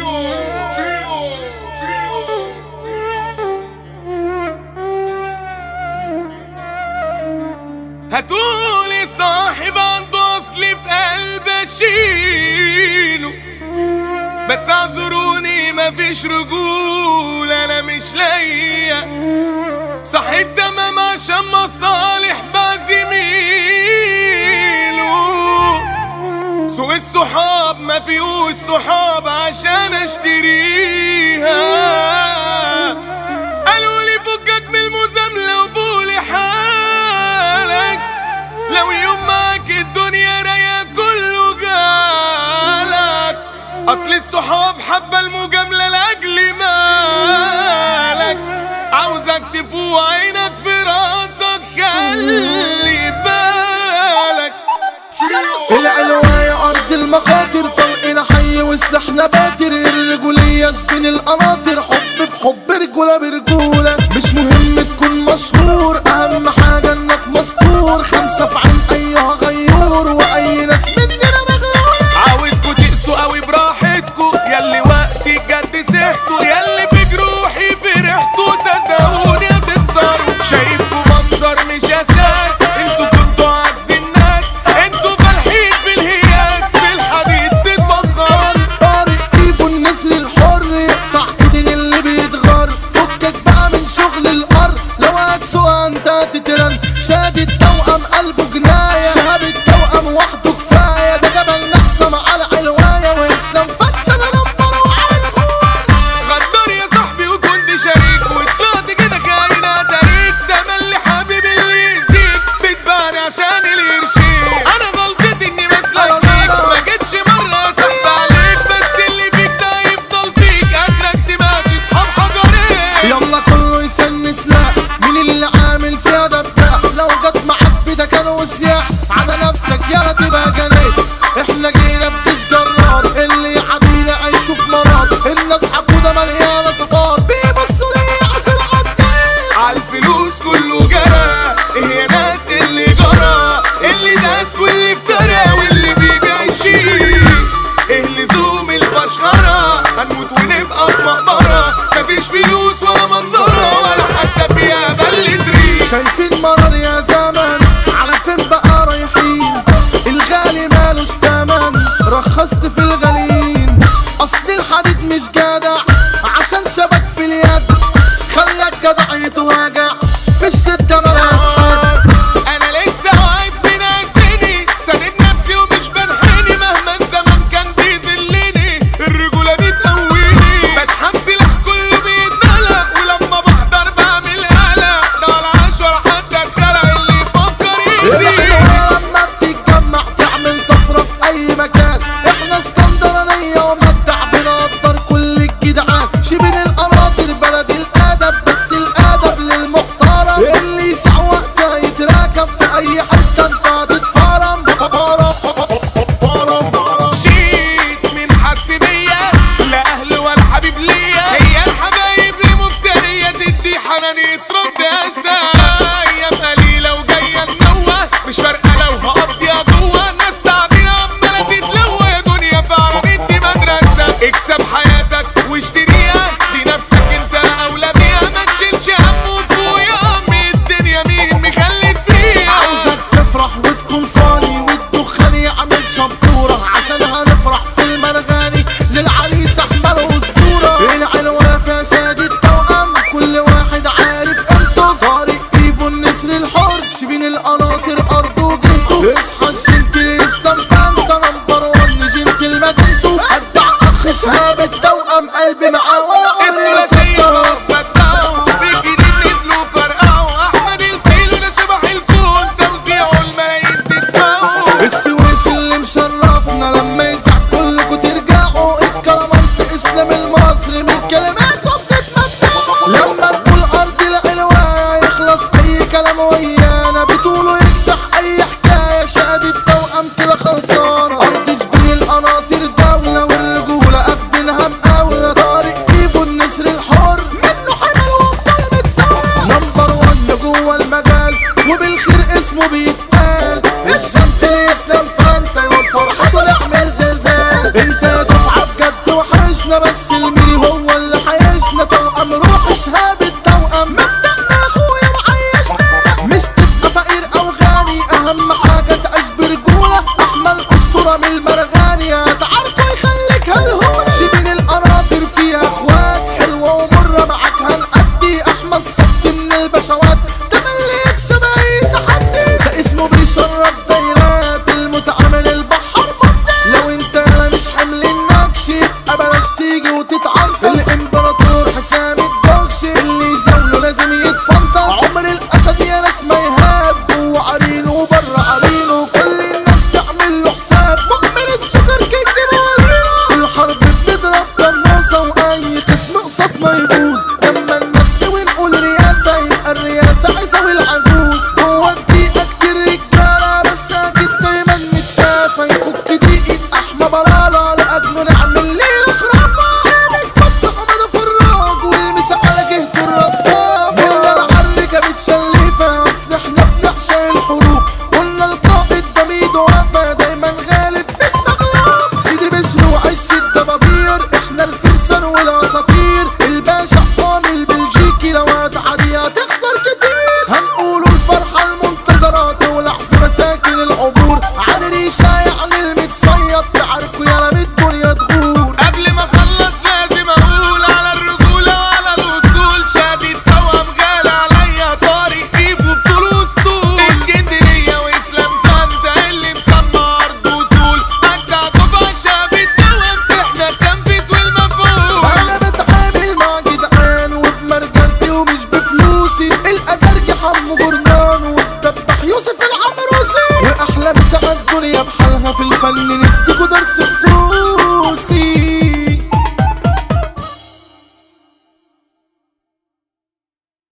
هتقولي صاحب عنده اصل في قلب اشيله بس اعذروني مفيش رجولة انا مش لاقيه صحيت تمام عشان مصالح بزميله سوق الصحاب ما فيهوش صحاب عشان اشتريها قالوا لي فكك من المزاملة وفولي حالك لو يوم معاك الدنيا رايقة كله جالك اصل الصحاب حبة المجاملة لاجل مالك عاوزك تفوق عينك في راسك خلي بالك العلواية أرض المخاطر طلقنا حي وسلاحنا باتر الرجولية سبين القناطر حب بحب رجولة برجولة مش مهم تكون مشهور أهم حاجة إنك مستور خمسة في عين أيها غيور وأي ناس مننا مغلولة عاوزكوا تقسوا قوي براحتكوا ياللي وقت الجد سحتوا ياللي بجروحي فرحتوا صدقوني هتخسروا شايفكوا منظر مش اساس انتوا كنتوا عز الناس انتوا فالحين بالهياس بالحديد تتبخروا طارق كيفو النسر الحر يقطع ايدين اللي بيتغر فكك بقى من شغل الارض لو هتسوق انت هتترن شاد التوأم قلبه جناية شهاب التوأم وحده كفاية ده جبل نحسن على علواية واسلام فتن نمبر وعلى الغوالة غدار يا صاحبي وكنت شريك وطلعت كده خاين اتاريك ده ملي حبيبي اللي يزيك بتبان عشان القرشين انا غلطتي اني مسلك فيك ما جيتش مره اسحب عليك بس اللي فيك ده يفضل فيك اخرك تماشي اصحاب حجرين يلا كله يسن سلاح مين اللي عامل فيها دباح لو جت معاك بيدك كان وسياح على نفسك يلا تبقى جنيت احنا جينا بتشجرار اللي يعدينا عيشوا في مرض الناس حقودة مليانة صفات بيبصوا لي عشان عديت عالفلوس كله جرى ايه يا ناس اللي جرى اللي داس واللي افترى واللي بيبيع يشيل ايه لزوم الفشخرة هنموت ونبقى في مقبرة مفيش فلوس ولا منظرة ولا حتى فيها بلة ريش شايفين مرار يا زمن على فين بقى رايحين الغالي مالوش تمن رخصت في الغاليين اصل الحديد مش جدع عشان شباب